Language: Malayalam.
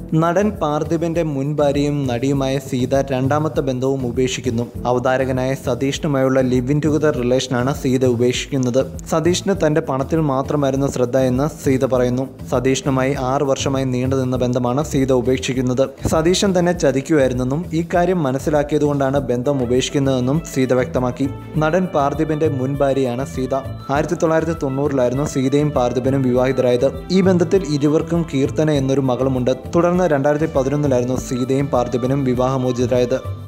നടൻ പാർത്ഥിബന്റെ മുൻ ഭാര്യയും നടിയുമായ സീത രണ്ടാമത്തെ ബന്ധവും ഉപേക്ഷിക്കുന്നു അവതാരകനായ സതീഷിനുമായുള്ള ലിവ് ഇൻ ടുഗദർ റിലേഷനാണ് സീത ഉപേക്ഷിക്കുന്നത് സതീഷിന് തന്റെ പണത്തിൽ മാത്രമായിരുന്നു ശ്രദ്ധ എന്ന് സീത പറയുന്നു സതീഷിനുമായി ആറ് വർഷമായി നീണ്ടുനിന്ന ബന്ധമാണ് സീത ഉപേക്ഷിക്കുന്നത് സതീശൻ തന്നെ ചതിക്കുമായിരുന്നെന്നും ഈ കാര്യം മനസ്സിലാക്കിയതുകൊണ്ടാണ് ബന്ധം ഉപേക്ഷിക്കുന്നതെന്നും സീത വ്യക്തമാക്കി നടൻ പാർത്ഥിബന്റെ മുൻ ഭാര്യയാണ് സീത ആയിരത്തി തൊള്ളായിരത്തി തൊണ്ണൂറിലായിരുന്നു സീതയും പാർത്ഥിബനും വിവാഹിതരായത് ഈ ബന്ധത്തിൽ ഇരുവർക്കും കീർത്തന എന്നൊരു മകളുമുണ്ട് തുടർന്ന് രണ്ടായിരത്തി പതിനൊന്നിലായിരുന്നു സീതയും പാർത്ഥിബനും വിവാഹമോചിതരായത്